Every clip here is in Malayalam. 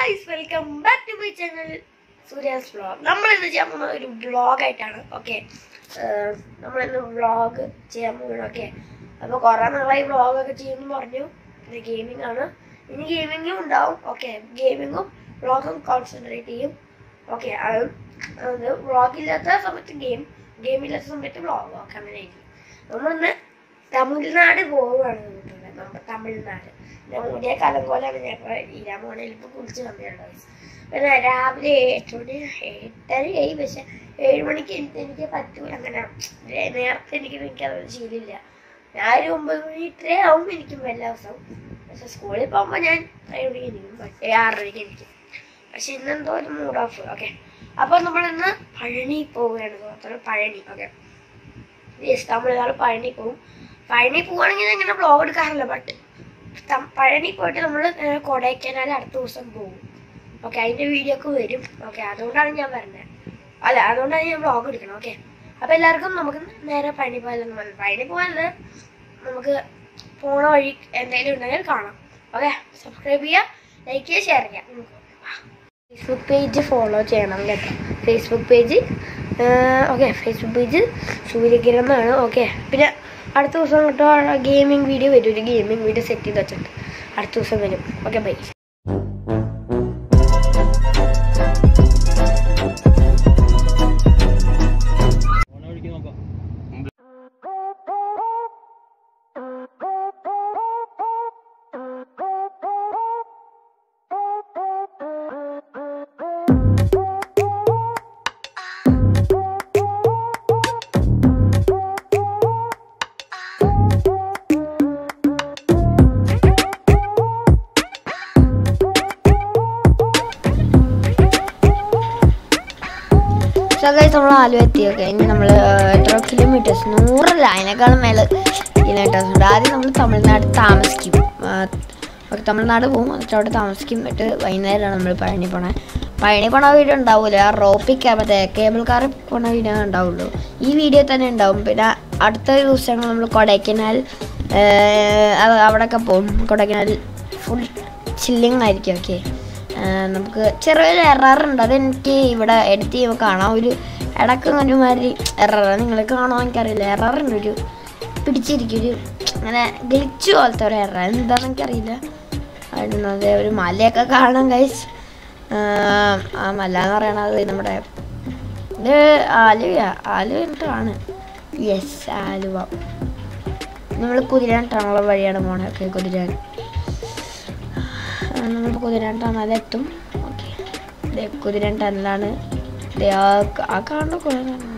Guys welcome back to my channel Surya's vlog നമ്മൾ ഇന്ന് ചെയ്യാൻ പോകുന്നത് ഒരു വ്ളോഗ് ആയിട്ടാണ് ഓക്കെ നമ്മൾ ഇന്ന് വ്ളോഗ് ചെയ്യാൻ പോകുന്നത് ഓക്കെ അപ്പോൾ കുറേ നാളായി വ്ളോഗൊക്കെ ചെയ്യുമെന്ന് പറഞ്ഞു ഇത് ഗെയിമിംഗ് ആണ് ഇനി ഗെയിമിങ്ങും ഉണ്ടാവും ഓക്കെ ഗെയിമിങ്ങും വ്ളോഗും കോൺസെൻട്രേറ്റ് ചെയ്യും ഓക്കെ അത് അത് വ്ളോഗ് ഇല്ലാത്ത സമയത്ത് ഗെയിം ഗെയിം ഇല്ലാത്ത സമയത്ത് വ്ളോഗ് ഓക്കെ അങ്ങനെ ആയിരിക്കും നമ്മളിന്ന് തമിഴ്നാട് പോവുകയാണ് കൂട്ടുകാരെ. നമ്മുടെ തമിഴ്നാട് നമ്മുടെ കലങ്കോലാണ് ഞങ്ങൾ ഈരാമോണിൽ ഇപ്പോൾ കുളിച്ച് വന്നിട്ടുള്ളത് പിന്നെ രാവിലെ എട്ട് മണി എട്ടരയായി പക്ഷെ ഏഴ് മണിക്ക് എനിക്ക് എനിക്ക് പറ്റൂല അങ്ങനെ നേ- നേരത്തെ എനിക്ക് എനിക്കത് ശീലമില്ല ഞാൻ ഒരു ഒമ്പത് മണി ഇത്രേ ആവും എനിക്കും എല്ലാ ദിവസവും പക്ഷെ സ്കൂളിൽ പോകുമ്പോൾ ഞാൻ ഏഴ് മണിക്ക് എനിക്കും പക്ഷേ ആറ് മണിക്ക് എനിക്കും പക്ഷെ ഇന്നെന്തോ ഒരു മൂഡ് ഓഫ് ഓക്കെ അപ്പോൾ നമ്മളിന്ന് പഴനി പോവുകയാണ് തോന്നുന്നത് പഴനി ഓക്കെ യെസ് തമിഴ്നാട് പഴനി പോകും പഴനി പോവുകയാണെങ്കിൽ അങ്ങനെ ബ്ലോഗ് എടുക്കാറില്ല ബട്ട് പഴനി പോയിട്ട് നമ്മൾ കൊടൈക്കനാൽ അടുത്ത ദിവസം പോകും ഓക്കെ അതിൻ്റെ വീഡിയോ ഒക്കെ വരും ഓക്കെ അതുകൊണ്ടാണ് ഞാൻ വരുന്നത് അല്ല അതുകൊണ്ടാണ് ഞാൻ ബ്ലോഗ് എടുക്കണം ഓക്കെ അപ്പോൾ എല്ലാവർക്കും നമുക്ക് നേരെ പഴനി പോയാലെന്ന് പറഞ്ഞു പഴനി പോയാൽ നമുക്ക് പോണ വഴി എന്തെങ്കിലും ഉണ്ടെങ്കിൽ കാണാം ഓക്കെ സബ്സ്ക്രൈബ് ചെയ്യുക ലൈക്ക് ചെയ്യുക ഷെയർ ചെയ്യുക നമുക്ക് ഫേസ്ബുക്ക് പേജ് ഫോളോ ചെയ്യണം കേട്ടോ Facebook page okay Facebook page Suryakiran എന്നാണ് ഓക്കെ പിന്നെ അടുത്ത ദിവസം കേട്ടോ ഗെയിമിംഗ് വീഡിയോ വരും ഒരു ഗെയിമിംഗ് വീഡിയോ സെറ്റ് ചെയ്ത് വെച്ചിട്ടുണ്ട് അടുത്ത ദിവസം വരും ഓക്കെ ബൈ ഓണ വഴിക്ക് നോക്കാം സോ ഗൈസ് നമ്മൾ ആലുവ എത്തി ഓക്കെ ഇനി നമ്മൾ എത്ര കിലോമീറ്റേഴ്സ് നൂറല്ല അതിനേക്കാളും മേലെ കിലോമീറ്റേഴ്സ് ഉണ്ട് ആദ്യം നമ്മൾ തമിഴ്നാട് താമസിക്കും ആ, ഓക്കെ തമിഴ്നാട് പോകും എന്നിട്ട് അവിടെ താമസിക്കും എന്നിട്ട് വൈകുന്നേരമാണ് നമ്മൾ പഴനി പോണേ പഴനി പോണ വീഡിയോ ഉണ്ടാവില്ല ആ റോപ്പിക്ക് മറ്റേ കേബിൾ കാറിൽ പോണ വീഡിയോ ഉണ്ടാവുള്ളൂ ഈ വീഡിയോ തന്നെ ഉണ്ടാവും പിന്നെ അടുത്ത ദിവസങ്ങൾ നമ്മൾ കൊടൈക്കനാൽ ആ, അത് അവിടെയൊക്കെ പോകും കൊടൈക്കനാൽ ഫുൾ ചില്ലിങ് ആയിരിക്കും ഓക്കെ നമുക്ക് ചെറിയൊരു എററുണ്ട് അതെനിക്ക് ഇവിടെ എഡിറ്റ് ചെയ്യുമ്പോൾ കാണാം ഒരു ഇടക്ക് ഒരുമാതിരി എറർ നിങ്ങൾ കാണുമോ എനിക്കറിയില്ല എററുണ്ട് ഒരു പിടിച്ചിരിക്കും ഒരു അങ്ങനെ ഗ്ലിച്ച് പോലത്തെ ഒരു എറർ എന്താണെന്ന് എനിക്കറിയില്ല അടുന്നത് ഒരു മലയൊക്കെ കാണാം ഗൈസ് ആ മല എന്ന് പറയണത് നമ്മുടെ ഇത് ആലുവ ആലുവ എന്നിട്ടാണ് യെസ് ആലുവ നമ്മൾ കുതിരാൻ ടണല വഴിയാണ് പോണേ ഓക്കെ കുതിരാൻ നമ്മൾ കുതിരാൻ ടണലെത്തും ഓക്കെ കുതിരാൻ ടണലാണ് ദേ ആ ആ കാണുന്ന കുറെ കാണുന്നുണ്ട്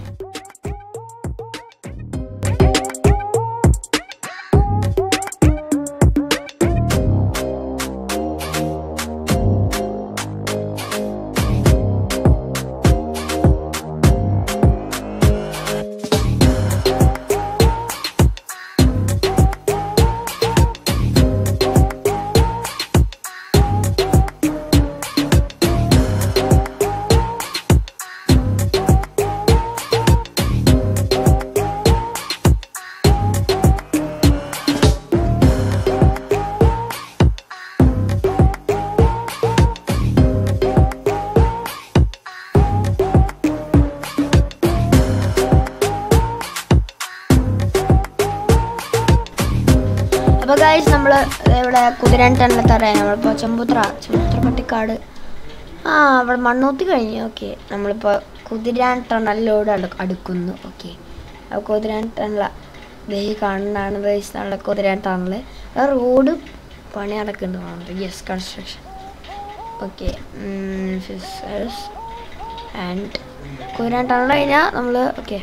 അപ്പോൾ ഗൈസ് നമ്മൾ ഇവിടെ കുതിരാൻ ടണ്ണിലെത്തറിയാം നമ്മളിപ്പോൾ ചെമ്പുത്ര ചെമ്പുത്ര പട്ടിക്കാട് ആ അവിടെ മണ്ണൂത്തി കഴിഞ്ഞു ഓക്കെ നമ്മളിപ്പോൾ കുതിരാൻ ടണലിലോട് അടു അടുക്കുന്നു ഓക്കെ അപ്പോൾ കുതിരാൻ ടണല ദേ കാണുന്നതാണ് ഗൈസ് നമ്മുടെ കുതിരാൻ ടണൽ റോഡ് പണി നടക്കുന്നുണ്ട് yes construction okay and Kuthiran tunnel കഴിഞ്ഞാൽ നമ്മൾ ഓക്കെ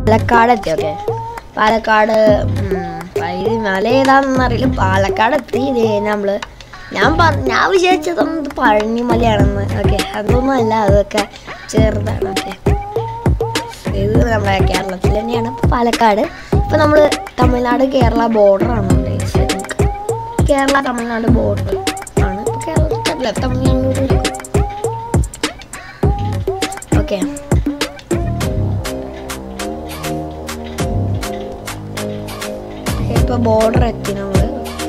പാലക്കാട് എത്തി ഓക്കെ പാലക്കാട് ഉം, ഇത് മല ഏതാണെന്ന് അറിയില്ല പാലക്കാട് എത്തി ഇത് നമ്മള് ഞാൻ പറ ഞാൻ വിചാരിച്ചതൊന്നും ഇത് പഴനിമലയാണെന്ന് ഓക്കെ അതൊന്നും അല്ല അതൊക്കെ ചെറുതാണ് ഓക്കെ ഇത് നമ്മുടെ കേരളത്തിൽ തന്നെയാണ് പാലക്കാട് ഇപ്പൊ നമ്മള് തമിഴ്നാട് കേരള ബോർഡർ ആണ് കേരള തമിഴ്നാട് ബോർഡർ ആണ് ഇപ്പൊ കേരളത്തിലല്ല തമിഴ്നാട് ഓക്കെ ഇപ്പൊ ബോർഡർ എത്തി നമ്മള്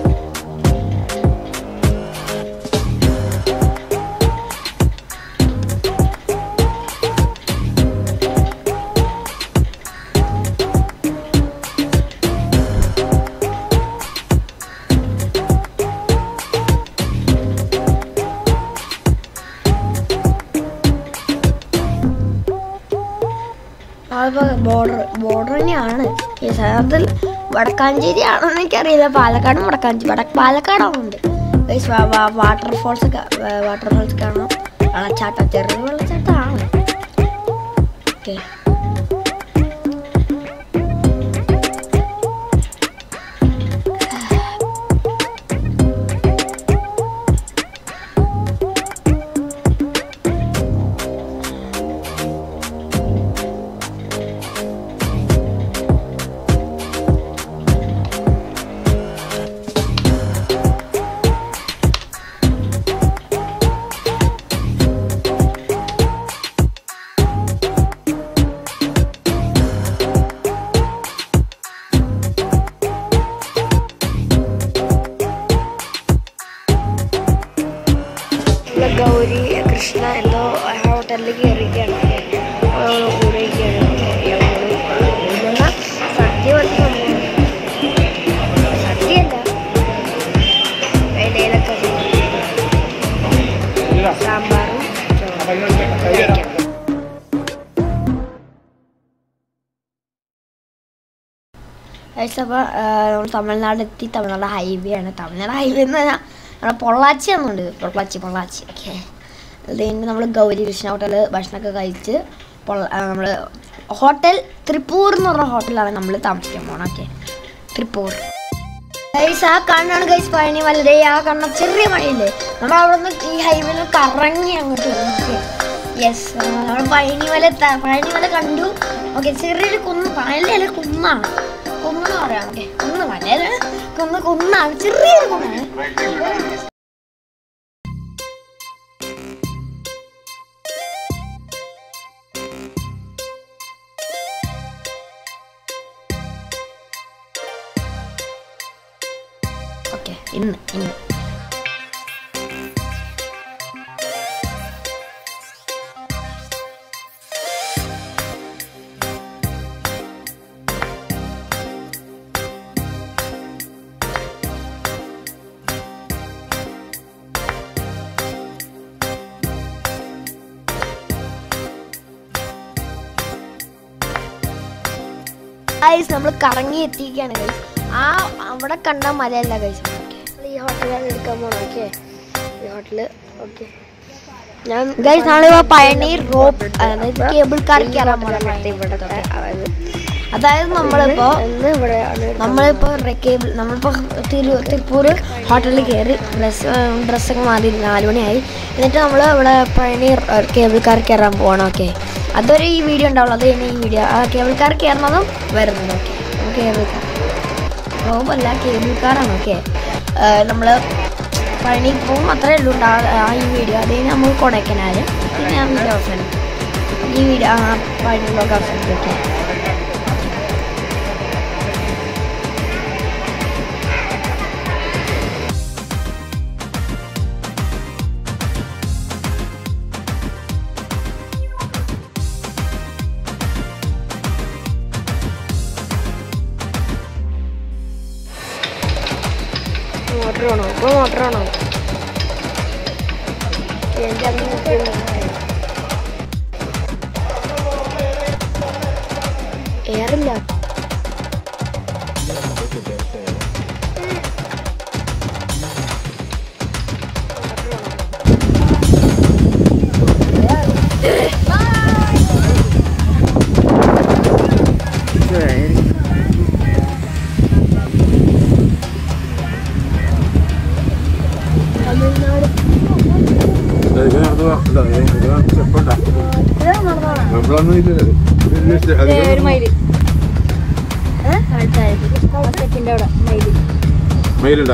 അതിപ്പോ ബോർഡർ ബോർഡർ തന്നെയാണ് ഈ സാധനത്തിൽ വടക്കാഞ്ചേരി ആണെന്ന് എനിക്കറിയില്ല പാലക്കാടും വടക്കാഞ്ചേരി വട പാലക്കാടാവുന്നുണ്ട് വാട്ടർഫോൾസ് ഒക്കെ വാട്ടർഫോൾസ് കാണാം വെള്ളച്ചാട്ടം ചെറിയ വെള്ളച്ചാട്ടമാണ് ഓക്കെ നമ്മള് ഗൗരി കൃഷ്ണ എന്തോ ഹോട്ടലിൽ കയറിയിരിക്കുകയാണ് ഊരൊക്കെയാണ് സദ്യ പോലെ സദ്യയല്ല ഇടയിലൊക്കെ സാമ്പാറും ചോറും കഴിക്കാം. ഗൈസ് അപ്പോൾ നമ്മൾ തമിഴ്നാട് എത്തി തമിഴ്നാട് ഹൈവേ ആണ് തമിഴ്നാട് ഹൈവേ എന്ന് പറഞ്ഞാൽ നമ്മുടെ പൊള്ളാച്ചി എന്നുണ്ട് പൊള്ളാച്ചി പൊള്ളാച്ചി ഓക്കെ അത് കഴിഞ്ഞ് നമ്മൾ ഗൗരി കൃഷ്ണ ഹോട്ടലിൽ ഭക്ഷണമൊക്കെ കഴിച്ച് പൊള്ള നമ്മൾ ഹോട്ടൽ തൃപ്പൂർ എന്ന് പറഞ്ഞ ഹോട്ടലാണ് നമ്മൾ താമസിക്കാൻ പോകണം ഓക്കെ തൃപ്പൂർ ഗൈസ് ആ കണ്ണാണ് ഗൈസ് പഴനി വലുതേ ആ കണ്ണ ചെറിയ മഴയില്ലേ നമ്മൾ അവിടെ നിന്ന് ഈ ഹൈവേയിൽ കറങ്ങി അങ്ങോട്ട് യെസ് നമ്മൾ പഴനിമല എത്താ- പഴനിമല കണ്ടു ഓക്കെ ചെറിയൊരു കുന്ന് പഴനിയല്ല കുന്നാണ് കുന്ന് പറയാം ഓക്കെ കുന്ന് മലയല്ല കുന്ന് കുന്നാണ് ചെറിയൊരു കുന്നാണ് ഓക്കെ ഇന്ന് ഇന്ന് ഗൈസ് നമ്മൾ കറങ്ങി എത്തിയിരിക്കുകയാണ് ഗൈസ് ആ അവിടെ കണ്ട മലയല്ല ഗൈസ് ഈ ഹോട്ടലാണ് എടുക്കാൻ പോകണം ഓക്കെ ഈ ഹോട്ടല് ഓക്കെ ഞാൻ ഗൈസ് നമ്മളിപ്പോ പഴനി റോപ്പ് അതായത് കേബിൾ കാർ കയറാൻ പോകണം ഇവിടത്തെ അതായത് അതായത് നമ്മളിപ്പോ നമ്മളിപ്പോ കേബിൾ നമ്മളിപ്പോ തിരു തിരുപ്പൂർ ഹോട്ടലിൽ കയറി ഡ്രസ് ഡ്രസ്സൊക്കെ മാറി നാല് മണിയായി എന്നിട്ട് നമ്മൾ ഇവിടെ പഴനി കേബിൾ കാർ കയറാൻ പോകണം ഓക്കെ അതൊരു ഈ വീഡിയോ ഉണ്ടാവുള്ളൂ അത് കഴിഞ്ഞ് ഈ വീഡിയോ ആ കേബിൾ കാർ കയറുന്നതും വരുന്നത് ഓക്കെ കേബിൾ കാർ റോബല്ല കേബിൾ കാറാണ് ഓക്കെ നമ്മൾ പഴനി പോകും അത്രേ ഉള്ളൂ ഉണ്ടാ- ആ ഈ വീഡിയോ അത് കഴിഞ്ഞ് നമ്മൾ കൊടൈക്കനാൽ പിന്നെ ആ വീഡിയോ അവസാനം ഈ വീഡിയോ ആ പഴനി ബ്ലോഗ് അവസാനിപ്പിക്കാം മോട്ടർ ആണോ ഇപ്പൊ മോട്ടർ ആണോ എന്റെ അമ്മ ഏറില്ല നമ്മളൊന്നും ഇല്ലല്ലോ ഇത് just അത് ഒരു മൈല് സെറ്റിന്റെ അവിടെ മൈല് മയിലുണ്ടാ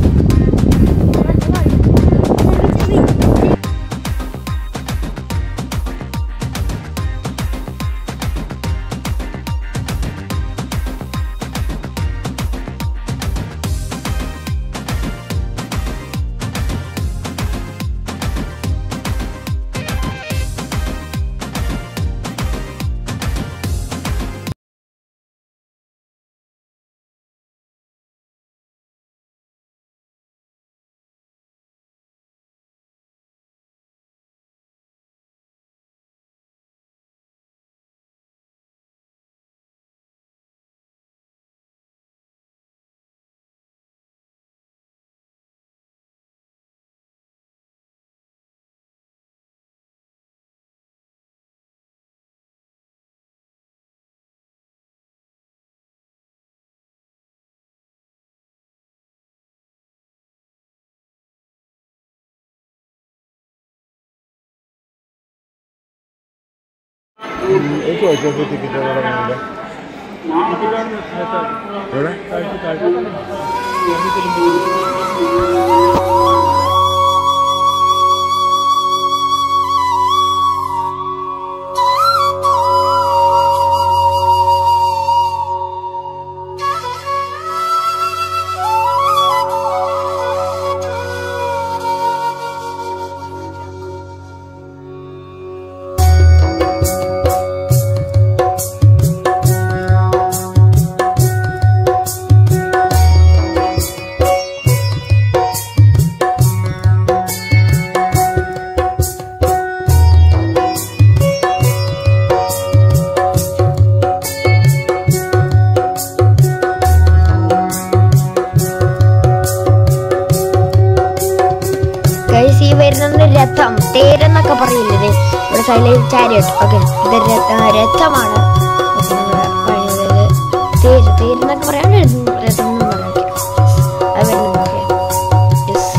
ടിക്കറ്റ് എവിടെ ഗൈസ് ഈ വരുന്നത് രഥം തേരെന്നൊക്കെ പറയില്ലേ ദേ, ഇവിടെ സൈഡിൽ ചാരിയറ്റ് ഓക്കെ ഇത് രഥ- രഥമാണ് അപ്പൊ നമ്മള് പഴയത് തേര് തേരെന്നൊക്കെ പറയാൻ രഥം രഥം എന്നും പറയാം അത് വരുന്നുണ്ട് ഓക്കെ യെസ്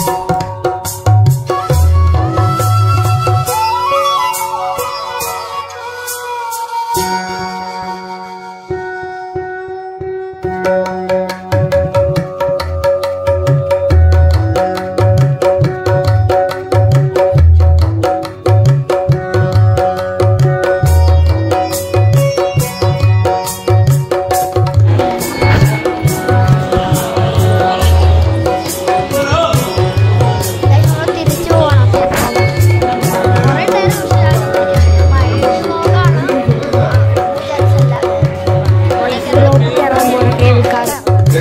തിരിച്ചു പോകണം കുറേ നേരം കയറാൻ പോണ കേൾക്കാറ്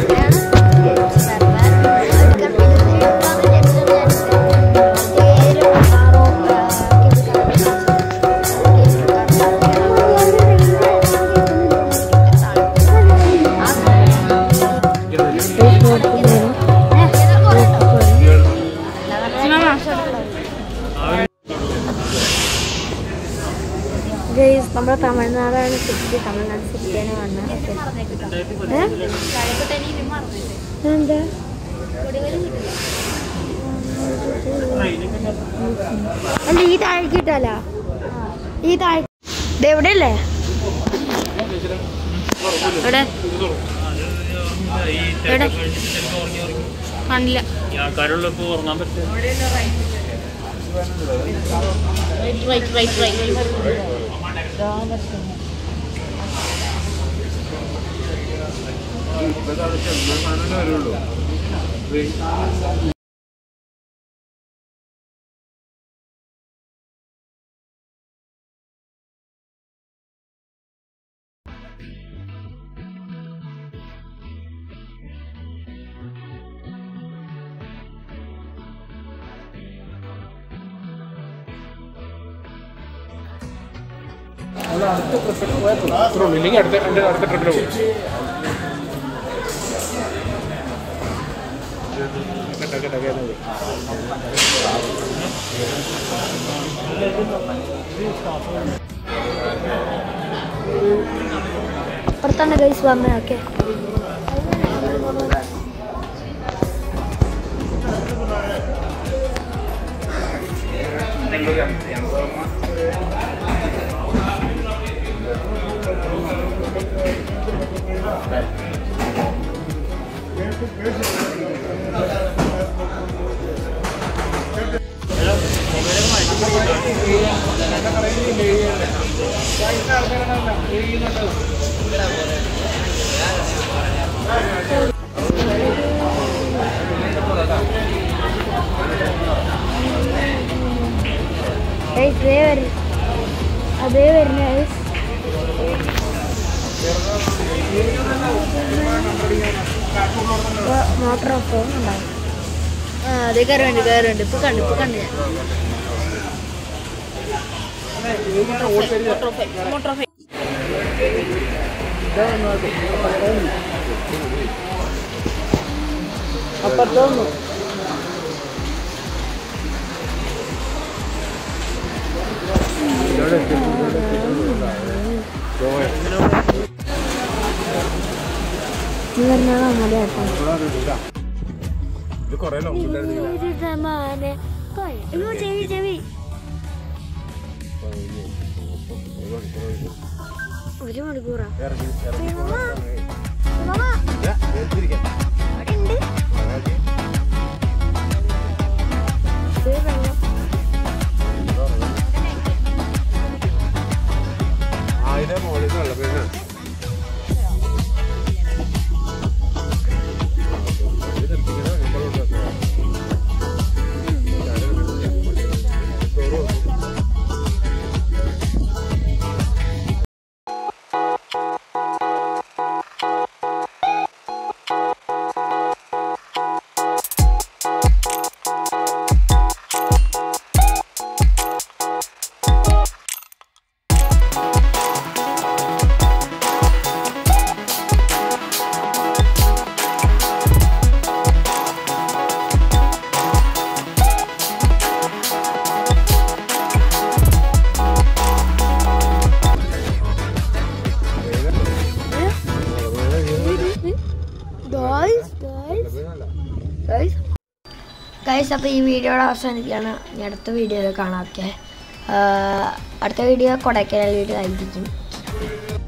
ഗൈസ് നമ്മുടെ തമിഴ്നാടാണ് സിറ്റി തമിഴ്നാട് സിറ്റിയാണ് വന്നത് എന്താ അല്ല ഈ താഴേക്ക് കിട്ടാല ഈ താഴെ ഇത് എവിടെയല്ലേ എവിടെ എവിടെ കാണില്ല ഈ ആൾക്കാരുള്ളപ്പോ ഉറങ്ങാൻ പറ്റും വരുള്ളൂ ഇല്ലെങ്കിൽ അടുത്ത എൻ്റെ അടുത്ത ട്രിപ്പിന് പോകും കേട്ടോ കേട്ടോ കേട്ടോ അപ്പുറത്താണ് ഗൈസ് വന്നത് ഓക്കെ Guys, ദേ വരു- അതേ വരുന്ന guys. ഇപ്പൊ മോട്ടർ ഓഫ് ഉണ്ടാവും ആ അതേ കയറുണ്ട് കയറുണ്ട് ഇപ്പൊ കണ്ടു ഇപ്പൊ കണ്ടു ഞാൻ അപ്പുറത്തൊന്നു ഇത് വരുന്നതാണ് നമ്മുടെ ഏട്ടൻ ഇത് കൊറേ ലോങ് ഇങ്ങോ ചെവി ചെവി ഒരു മണിക്കൂറാ ആയിരം മോളിൽ നിന്നുള്ള പിന്നെ ഗൈസ് അപ്പോൾ ഈ വീഡിയോയുടെ അവസാനിക്കുകയാണ് ഇനി അടുത്ത വീഡിയോയിൽ കാണാം ഓക്കെ അടുത്ത വീഡിയോ കൊടൈക്കനാൽ വീഡിയോ ആയിരിക്കും